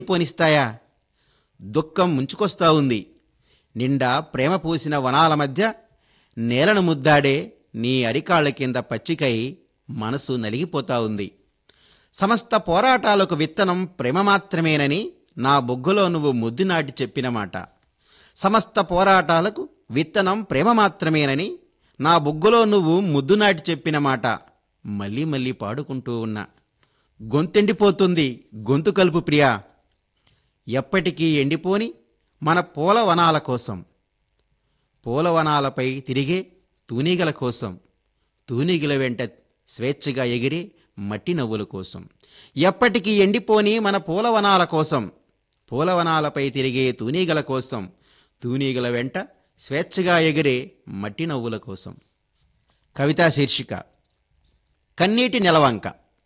పోనిస్తాయా దుఃఖం ముంచుకొస్తా ఉంది నిండా ప్రేమ పూసిన వనాల మధ్య నేలను ముద్దాడే నీ అరికాళ్ల కింద పచ్చికై మనసు నలిగిపోతా ఉంది సమస్త పోరాటాలకు విత్తనం ప్రేమ మాత్రమేనని నా బొగ్గులో నువ్వు ముద్దు నాటి చెప్పిన మాట సమస్త పోరాటాలకు విత్తనం ప్రేమ మాత్రమేనని నా బొగ్గులో నువ్వు ముద్దు నాటి చెప్పిన మాట మళ్ళీ మళ్ళీ పాడుకుంటూ ఉన్నా గొంతెండిపోతుంది గొంతు కలుపు ప్రియా ఎప్పటికీ ఎండిపోని మన పూలవనాల కోసం పూలవనాలపై తిరిగే తూనీగల కోసం తూనీగల వెంట స్వేచ్ఛగా ఎగిరే మట్టి నవ్వుల కోసం ఎప్పటికీ ఎండిపోని మన పూలవనాల కోసం పూలవనాలపై తిరిగే తూనీగల కోసం తూనీగల వెంట స్వేచ్ఛగా ఎగిరే మట్టి నవ్వుల కోసం కవితా శీర్షిక కన్నీటి నెలవంక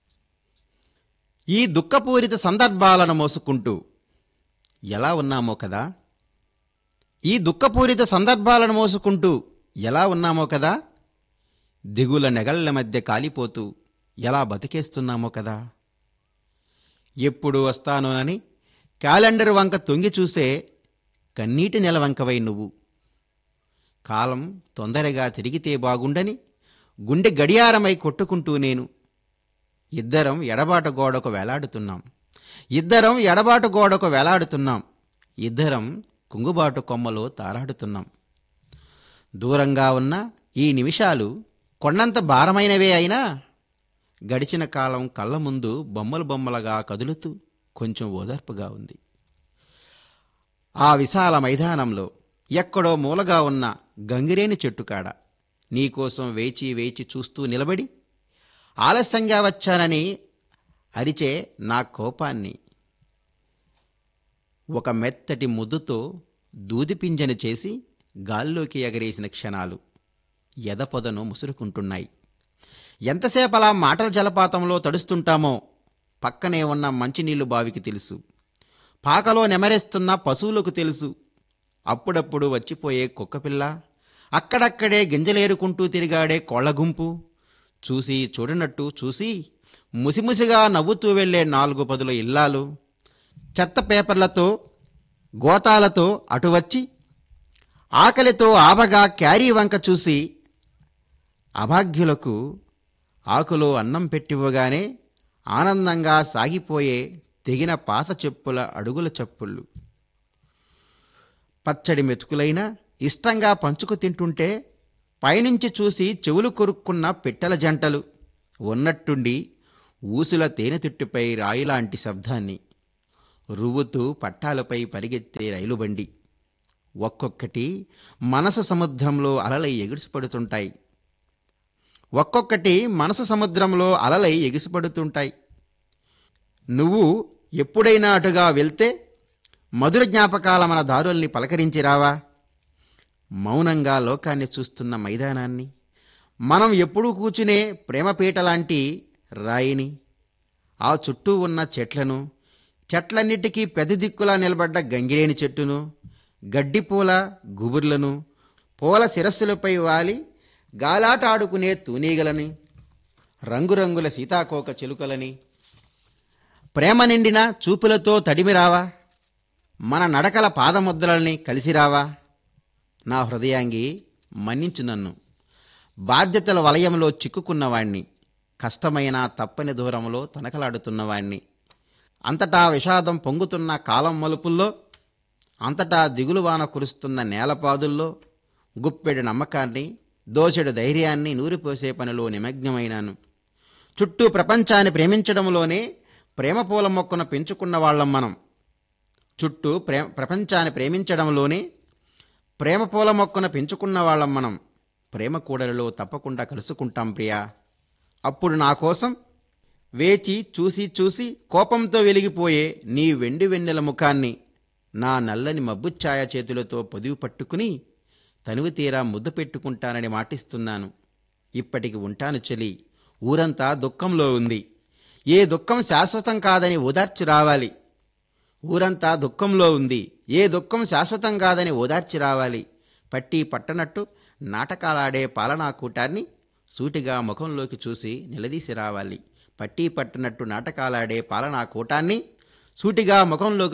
ఈ దుఃఖపూరిత సందర్భాలను మోసుకుంటూ ఎలా ఉన్నామో కదా ఈ దుఃఖపూరిత సందర్భాలను మోసుకుంటూ ఎలా ఉన్నామో కదా దిగుల నెగళ్ల మధ్య కాలిపోతూ ఎలా బతికేస్తున్నామో కదా ఎప్పుడు వస్తానోనని క్యాలెండర్ వంక తొంగి చూసే కన్నీటి నెలవంకవై నువ్వు కాలం తొందరగా తిరిగితే బాగుండని గుండె గడియారమై కొట్టుకుంటూ నేను ఇద్దరం ఎడబాటు గోడకు వేలాడుతున్నాం ఇద్దరం ఎడబాటు గోడకు వేలాడుతున్నాం ఇద్దరం కుంగుబాటు కొమ్మలో తారాడుతున్నాం దూరంగా ఉన్న ఈ నిమిషాలు కొండంత భారమైనవే అయినా గడిచిన కాలం కళ్ళ ముందు బొమ్మలు బొమ్మలుగా కదులుతూ కొంచెం ఓదార్పుగా ఉంది ఆ విశాల మైదానంలో ఎక్కడో మూలగా ఉన్న గంగిరేని చెట్టుకాడ నీకోసం వేచి వేచి చూస్తూ నిలబడి ఆలస్యంగా వచ్చానని అరిచే నా కోపాన్ని ఒక మెత్తటి ముద్దుతో దూదిపింజను చేసి గాల్లోకి ఎగరేసిన క్షణాలు ఎదపొదను ముసురుకుంటున్నాయి ఎంతసేపలా మాటల జలపాతంలో తడుస్తుంటామో పక్కనే ఉన్న మంచినీళ్లు బావికి తెలుసు పాకలో నెమరేస్తున్న పశువులకు తెలుసు అప్పుడప్పుడు వచ్చిపోయే కుక్కపిల్ల అక్కడక్కడే గింజలేరుకుంటూ తిరిగాడే కోళ్ల గుంపు చూసి చూడనట్టు చూసి ముసిముసిగా నవ్వుతూ వెళ్లే నాలుగు పదుల ఇల్లాలు చెత్త పేపర్లతో గోతాలతో అటు వచ్చి ఆకలితో ఆబగా క్యారీ వంక చూసి అభాగ్యులకు ఆకులో అన్నం పెట్టివ్వగానే ఆనందంగా సాగిపోయే తెగిన పాత చెప్పుల అడుగుల చప్పుళ్ళు పచ్చడి మెతుకులైనా ఇష్టంగా పంచుకు తింటుంటే పైనుంచి చూసి చెవులు కొరుక్కున్న పిట్టల జంటలు ఉన్నట్టుండి ఊసుల తేనెతిట్టుపై రాయిలాంటి శబ్దాన్ని రువ్వుతూ పట్టాలపై పరిగెత్తే రైలు బండి ఒక్కొక్కటి మనసు సముద్రంలో అలలై ఎగిసిపడుతుంటాయి ఒక్కొక్కటి మనసు సముద్రంలో అలలై ఎగిసిపడుతుంటాయి నువ్వు ఎప్పుడైనా అటుగా వెళ్తే మధుర జ్ఞాపకాల మన దారుల్ని పలకరించి రావా మౌనంగా లోకాన్ని చూస్తున్న మైదానాన్ని మనం ఎప్పుడూ కూర్చునే ప్రేమపీట లాంటి రాయిని ఆ చుట్టూ ఉన్న చెట్లను చెట్లన్నిటికీ పెద్ద దిక్కులా నిలబడ్డ గంగిరేని చెట్టును గడ్డిపూల గుబుర్లను పూల శిరస్సులపై వాలి గాలాట ఆడుకునే తూనీగలని రంగురంగుల సీతాకోక చిలుకలని ప్రేమ నిండిన చూపులతో తడిమిరావా మన నడకల పాదముద్రల్ని కలిసిరావా నా హృదయాంగి మన్నించు నన్ను బాధ్యతల వలయంలో చిక్కుకున్నవాణ్ణి కష్టమైన తప్పని దూరంలో తనకలాడుతున్నవాణ్ణి అంతటా విషాదం పొంగుతున్న కాలం మలుపుల్లో అంతటా దిగులువాన కురుస్తున్న నేలపాదుల్లో గుప్పెడు నమ్మకాన్ని దోచెడు ధైర్యాన్ని నూరిపోసే పనిలో నిమగ్నమైనాను చుట్టూ ప్రపంచాన్ని ప్రేమించడంలోనే ప్రేమ పూల మొక్కను పెంచుకున్న వాళ్ళం మనం చుట్టూ ప్రే ప్రపంచాన్ని ప్రేమించడంలోనే ప్రేమ పూల మొక్కను పెంచుకున్న వాళ్ళం మనం ప్రేమ కూడలిలో తప్పకుండా కలుసుకుంటాం ప్రియా అప్పుడు నా కోసం వేచి చూసి చూసి కోపంతో వెలిగిపోయే నీ వెండి వెన్నెల ముఖాన్ని నా నల్లని మబ్బుఛాయ చేతులతో పొదివి పట్టుకుని తనువు తీరా ముద్దు పెట్టుకుంటానని మాటిస్తున్నాను ఇప్పటికి ఉంటాను చెలి ఊరంతా దుఃఖంలో ఉంది ఏ దుఃఖం శాశ్వతం కాదని ఓదార్చి రావాలి ఊరంతా దుఃఖంలో ఉంది ఏ దుఃఖం శాశ్వతం కాదని ఓదార్చి రావాలి పట్టి పట్టనట్టు నాటకాలాడే పాలనా కూటాన్ని సూటిగా ముఖంలోకి చూసి నిలదీసి రావాలి పట్టి పట్టనట్టు నాటకాలాడే పాలనా కూటాన్ని సూటిగా ముఖంలోకి